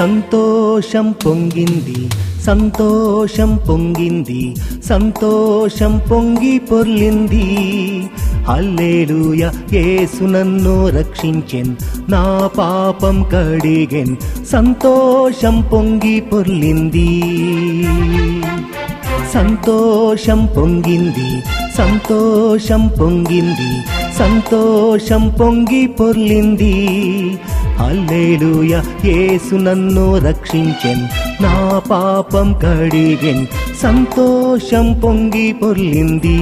సంతోషం పొంగింది సంతోషం పొంగింది సంతోషం పొంగి పొర్లింది హల్లేలూయ యేసు నన్ను రక్షించెన్ నా పాపం కడిగెన్ సంతోషం పొంగి పొర్లింది సంతోషం పొంగింది సంతోషం పొంగింది సంతోషం పొంగి పొర్లింది హల్లేలూయ యేసు నన్ను రక్షించెన్ నా పాపం కడిగెన్ సంతోషం పొంగి పొర్లింది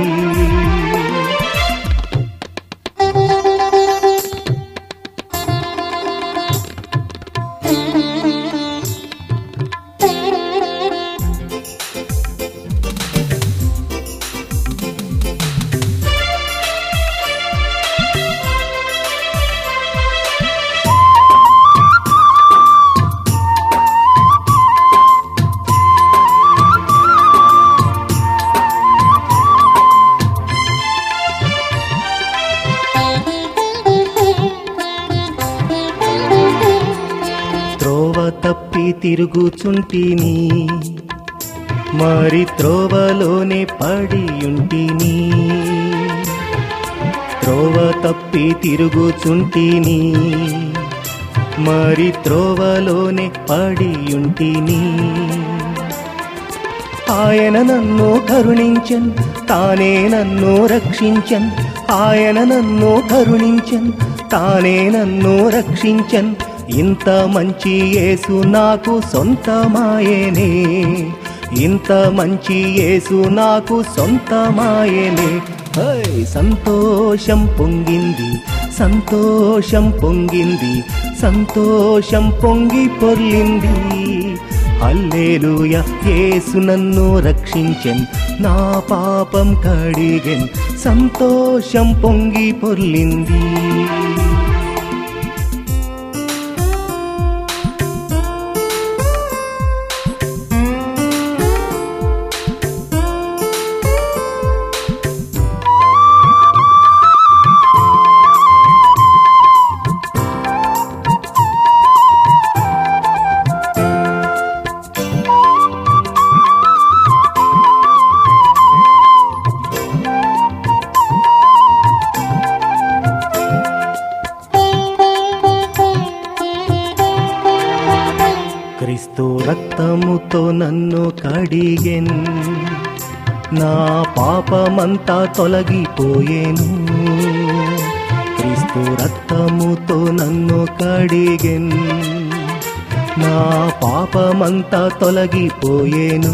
త్రోవ తప్పి తిరుగుచుంటిని మరి త్రోవలోనే పడియుంటిని త్రోవ తప్పి తిరుగుచుంటిని మరి త్రోవలోనే పడియుంటిని ఆయన నన్ను కరుణించన్ తానే నన్ను రక్షించన్ ఆయన నన్ను కరుణించన్ తానే నన్ను రక్షించన్ ఇంత మంచి యేసు నాకు సొంతమాయేనే ఇంత మంచి యేసు నాకు సొంతమాయేనే హై సంతోషం పొంగింది సంతోషం పొంగింది సంతోషం పొంగి పొర్లింది హల్లేలూయ యేసు నన్ను రక్షించెన్ నా పాపం కడిగెన్ సంతోషం పొంగి పొర్లింది క్రీస్తు రక్తముతో నన్ను కడిగెన్ నా పాపమంతా తొలగిపోయేను క్రీస్తు రక్తముతో నన్ను కడిగెన్ నా పాపమంతా తొలగిపోయేను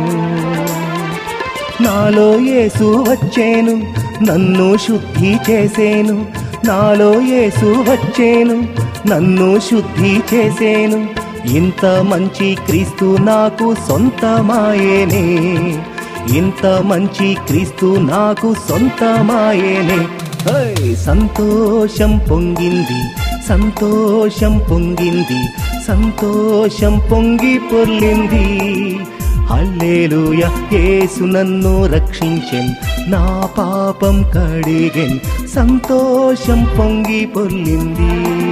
నాలో యేసు వచ్చేను నన్ను శుద్ధి చేసేను నాలో యేసు వచ్చేను నన్ను శుద్ధి చేసేను ఇంత మంచి క్రీస్తు నాకు సొంతమాయేనే ఇంత మంచి క్రీస్తు నాకు సొంతమాయేనే హై సంతోషం పొంగింది సంతోషం పొంగింది సంతోషం పొంగి పొర్లింది హల్లేలూయ యేసు నన్ను రక్షించెన్ నా పాపం కడిగెన్ సంతోషం పొంగి పొర్లింది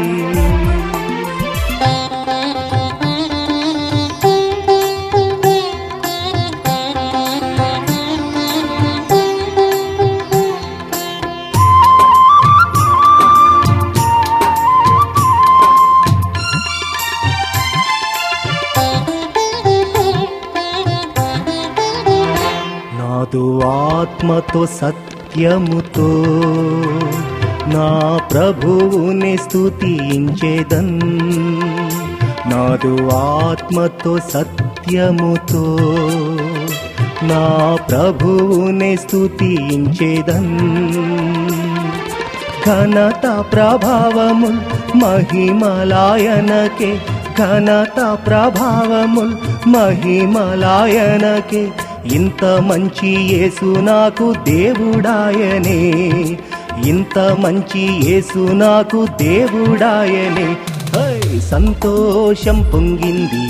నాదు ఆత్మతో సత్యముతో నా ప్రభువుని స్తుతించేదన్ నాదు ఆత్మతో సత్యముతో నా ప్రభువుని స్తుతించేదన్ ఘనత ప్రభావముల్ మహిమలాయనకే ఘనత ప్రభావముల్ మహిమలాయనకే ఇంత మంచి యేసు నాకు దేవుడాయనే ఇంత మంచి యేసు నాకు దేవుడాయనే హై సంతోషం పొంగింది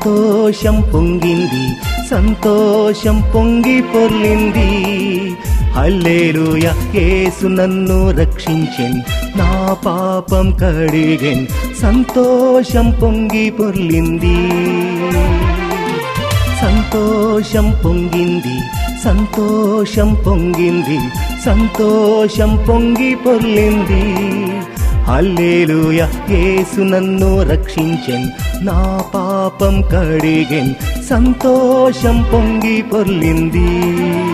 సంతోషం పొంగింది సంతోషం పొంగి పొర్లింది హల్లేలుయ యేసు నన్ను రక్షించెన్ నా పాపం కడిగెన్ సంతోషం పొంగి పొర్లింది సంతోషం పొంగింది సంతోషం పొంగింది సంతోషం పొంగి పొర్లింది హల్లేలుయ యేసు నన్ను రక్షించెన్ నా పాపం కడిగెన్ సంతోషం పొంగి పొర్లింది